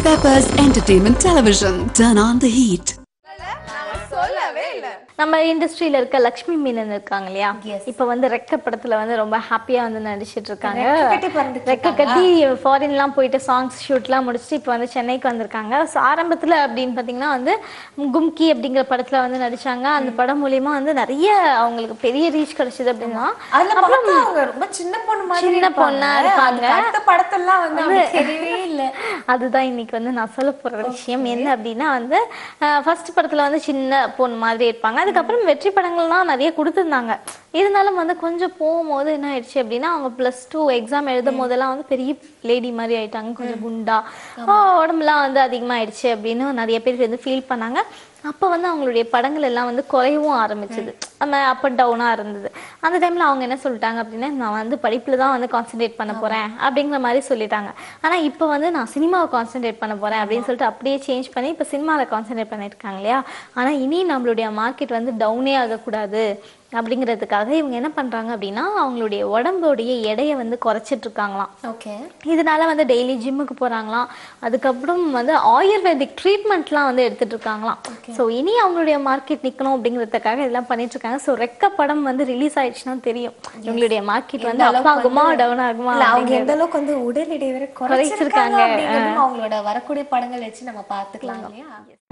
Peppers Entertainment Television. Turn on the heat. நம்ம இண்டஸ்ட்ரியில இருக்க லக்ஷ்மி மீனன் இருக்காங்க இல்லையா இப்ப வந்து ரெக்க படத்துல வந்து ரொம்ப ஹாப்பியா வந்து நடிச்சிட்டு இருக்காங்க ரெக்க கட்டி ஃபாரின்லாம் போயிட்டு சாங்ஸ் ஷூட்லாம் முடிச்சுட்டு இப்போ வந்து சென்னைக்கு வந்திருக்காங்க ஸோ ஆரம்பத்துல அப்படின்னு பாத்தீங்கன்னா வந்து கும்கி அப்படிங்கிற படத்துல வந்து நடிச்சாங்க அந்த படம் மூலியமா வந்து நிறைய அவங்களுக்கு பெரிய ரீச் கிடைச்சது அப்படின்னா அதுல பார்த்தா அவங்க ரொம்ப சின்ன பொண்ணு மாதிரி சின்ன பொண்ணா இருப்பாங்க. அதுக்கு அடுத்த படத்தெல்லாம் வந்து அப்படி தெரியவே இல்ல அதுதான் இன்னைக்கு வந்து நான் சொல்ல போற விஷயம் என்ன அப்படின்னா வந்து ஃபர்ஸ்ட் படத்துல வந்து சின்ன பொண்ணு மாதிரி இருப்பாங்க அதுக்கப்புறம் வெற்றி படங்கள்லாம் நிறைய கொடுத்துருந்தாங்க இருந்தாலும் வந்து கொஞ்சம் போகும்போது என்ன ஆயிடுச்சு அப்படின்னா அவங்க ப்ளஸ் டூ எக்ஸாம் எழுதும் போதெல்லாம் வந்து பெரிய லேடி மாதிரி ஆயிட்டாங்க கொஞ்சம் குண்டா ஆ, உடம்புலாம் வந்து அதிகமாயிடுச்சு அப்படின்னு நிறைய பேர் வந்து ஃபீல் பண்ணாங்க அப்போ வந்து அவங்களுடைய படங்கள் எல்லாம் வந்து குறையவும் ஆரம்பிச்சது நம்ம அப் அண்ட் டவுனாக இருந்தது அந்த டைமில் அவங்க என்ன சொல்லிட்டாங்க அப்படின்னா நான் வந்து படிப்பில் தான் வந்து கான்சென்ட்ரேட் பண்ண போகிறேன் அப்படிங்கிற மாதிரி சொல்லிட்டாங்க ஆனால் இப்போ வந்து நான் சினிமாவை கான்சென்ட்ரேட் பண்ண போகிறேன் அப்படின்னு சொல்லிட்டு அப்படியே சேஞ்ச் பண்ணி இப்போ சினிமாவில் கான்சென்ட்ரேட் பண்ணியிருக்காங்க இல்லையா ஆனால் இனி நம்மளுடைய மார்க்கெட் வந்து டவுனே ஆகக்கூடாது அப்படிங்கிறதுக்காக இவங்க என்ன பண்ணுறாங்க அப்படின்னா அவங்களுடைய உடம்போடைய எடையை வந்து குறைச்சிட்டு இருக்காங்களாம் ஓகே இதனால வந்து டெய்லி ஜிம்முக்கு போறாங்களாம் அதுக்கப்புறம் வந்து ஆயுர்வேதிக் ட்ரீட்மெண்ட்லாம் வந்து எடுத்துட்டு இருக்காங்களாம் ஸோ இனி அவங்களுடைய மார்க்கெட் நிக்கணும் அப்படிங்கிறதுக்காக இதெல்லாம் பண்ணிட்டு இருக்காங்க ஸோ ரெக்க படம் வந்து ரிலீஸ் ஆயிடுச்சுன்னா தெரியும் இவங்களுடைய மார்க்கெட் வந்து அப் ஆகுமா டவுன் ஆகுமா இல்ல அவங்க அப்படிங்கிறது. எந்த அளவுக்கு வந்து உடல் எடை வரை குறைச்சிருக்காங்க. குறைச்சிருக்காங்க அப்படிங்கறதும் அவங்களோட வரக்கூடிய படங்கள் வச்சு நம்ம பாத்துக்கலாம் இல்லையா